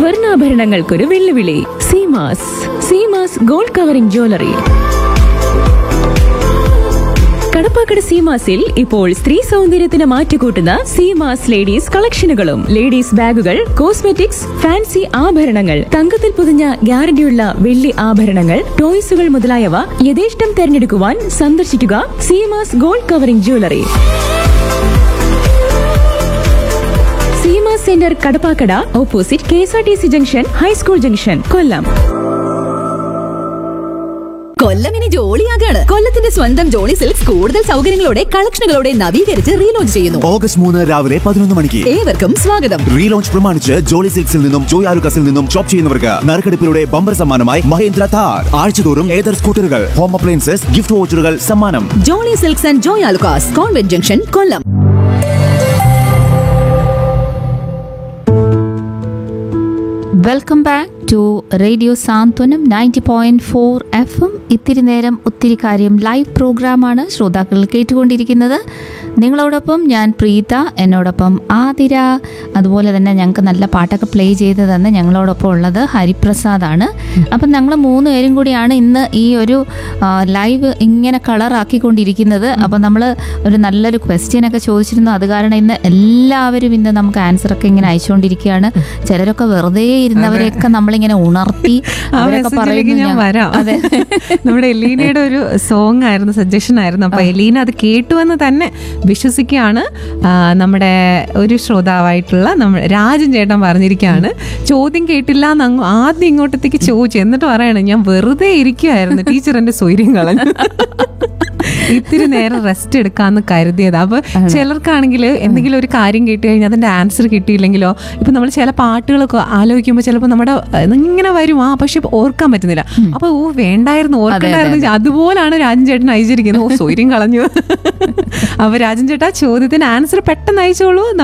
സ്വർണ്ണാഭരണങ്ങൾക്കൊരു വെല്ലുവിളി Seemas Seemas gold covering jewellery Kadappakada സീമാസിൽ ഇപ്പോൾ സ്ത്രീ സൗന്ദര്യത്തിന് മാറ്റുകൂട്ടുന്ന സീമാസ് ലേഡീസ് കളക്ഷനുകളും ലേഡീസ് ബാഗുകൾ കോസ്മെറ്റിക്സ് ഫാൻസി ആഭരണങ്ങൾ തങ്കത്തിൽ പൊതിഞ്ഞ ഗ്യാരണ്ടിയുള്ള വെള്ളി ആഭരണങ്ങൾ ടോയ്സുകൾ മുതലായവ യഥേഷ്ടം തെരഞ്ഞെടുക്കുവാൻ സന്ദർശിക്കുക Seemas gold covering jewellery Seemas centre Kadappakada opposite K S R T C junction high school junction Kollam Kollam ഇനി ജോളിയാകാണ് കൊല്ലത്തിന്റെ സ്വന്തം ജോളി സിൽക്സ് കൂടുതൽ സൗകര്യങ്ങളോടെ കളക്ഷനുകളോടെ നവീകരിച്ച് റീലോഞ്ച് ചെയ്യുന്നു ഓഗസ്റ്റ് മൂന്ന് രാവിലെ പതിനൊന്ന് മണിക്ക് ഏവർക്കും സ്വാഗതം റീലോഞ്ച് പ്രമാണിച്ച് ജോളി സിൽക്സിൽ നിന്നും ജോയ് ആലുക്കസിൽ നിന്നും ഷോപ്പ് ചെയ്യുന്നവർക്ക് നറുക്കെടുപ്പിലൂടെ ബമ്പർ സമ്മാനമായി മഹേന്ദ്ര താർ ആഴ്ചതോറും ഏതർ സ്കൂട്ടറുകൾ ഹോം അപ്ലയൻസസ് ഗിഫ്റ്റ് വോച്ചറുകൾ സമ്മാനം Jolly Silks and Joy Alukkas convent junction Kollam welcome back to radio Santhwanam ninety point four F M ഇത്തിരി നേരം ഒത്തിരി കാര്യം ലൈവ് പ്രോഗ്രാമാണ് ശ്രോതാക്കൾ കേട്ടുകൊണ്ടിരിക്കുന്നത് നിങ്ങളോടൊപ്പം ഞാൻ പ്രീത എന്നോടൊപ്പം ആതിര അതുപോലെ തന്നെ ഞങ്ങൾക്ക് നല്ല പാട്ടൊക്കെ പ്ലേ ചെയ്ത് തന്നെ ഞങ്ങളോടൊപ്പം ഉള്ളത് ഹരിപ്രസാദാണ് അപ്പം ഞങ്ങൾ മൂന്ന് പേരും കൂടിയാണ് ഇന്ന് ഈ ഒരു ആ, ലൈവ് ഇങ്ങനെ കളറാക്കിക്കൊണ്ടിരിക്കുന്നത് അപ്പം നമ്മൾ ഒരു നല്ലൊരു ക്വസ്റ്റ്യൻ ഒക്കെ ചോദിച്ചിരുന്നു അത് കാരണം ഇന്ന് എല്ലാവരും ഇന്ന് നമുക്ക് ആൻസർ ഒക്കെ ഇങ്ങനെ അയച്ചുകൊണ്ടിരിക്കുകയാണ് ചിലരൊക്കെ വെറുതെ ഇരുന്നവരെയൊക്കെ നമ്മളിങ്ങനെ ഉണർത്തി ആ അവരൊക്കെ മെസ്സേജിലേക്ക് പറയുന്നു ഞാൻ ഞാൻ- വരാം അതെ നമ്മുടെ എലീനയുടെ ഒരു സോങ് ആയിരുന്നു സജഷൻ ആയിരുന്നു അപ്പൊ എലീന അത് കേട്ടുവെന്ന് തന്നെ വിശ്വസിക്കുകയാണ് ആ, നമ്മുടെ ഒരു ശ്രോതാവായിട്ടുള്ള നമ്മുടെ രാജൻ ചേട്ടൻ പറഞ്ഞിരിക്കുകയാണ് ചോദ്യം കേട്ടില്ല എന്ന് അങ്ങ് ആദ്യം ഇങ്ങോട്ടത്തേക്ക് ചോദിച്ചു എന്നിട്ട് പറയണം ഞാൻ വെറുതെ ഇരിക്കുമായിരുന്നു ടീച്ചർ എന്റെ സ്വൈര്യം കളഞ്ഞു ഇത്തിരി നേരം റെസ്റ്റ് എടുക്കാന്ന് കരുതിയത് അപ്പൊ ചിലർക്കാണെങ്കിൽ എന്തെങ്കിലും ഒരു കാര്യം കേട്ട് കഴിഞ്ഞാൽ അതിന്റെ ആൻസർ കിട്ടിയില്ലെങ്കിലോ ഇപ്പൊ നമ്മൾ ചില പാട്ടുകളൊക്കെ ആലോചിക്കുമ്പോൾ ചിലപ്പോൾ നമ്മുടെ അഹ് ഇങ്ങനെ വരും ആ പക്ഷെ ഓർക്കാൻ പറ്റുന്നില്ല അപ്പൊ ഓ വേണ്ടായിരുന്നു ഓർക്കണ്ടായിരുന്നു അതുപോലാണ് രാജൻ ചേട്ടൻ അയച്ചിരിക്കുന്നത് ഓ സ്വൈര്യം കളഞ്ഞു അപ്പൊ രാജൻ ചേട്ടാ ചോദ്യത്തിന് ആൻസർ പെട്ടെന്ന് അയച്ചോളൂ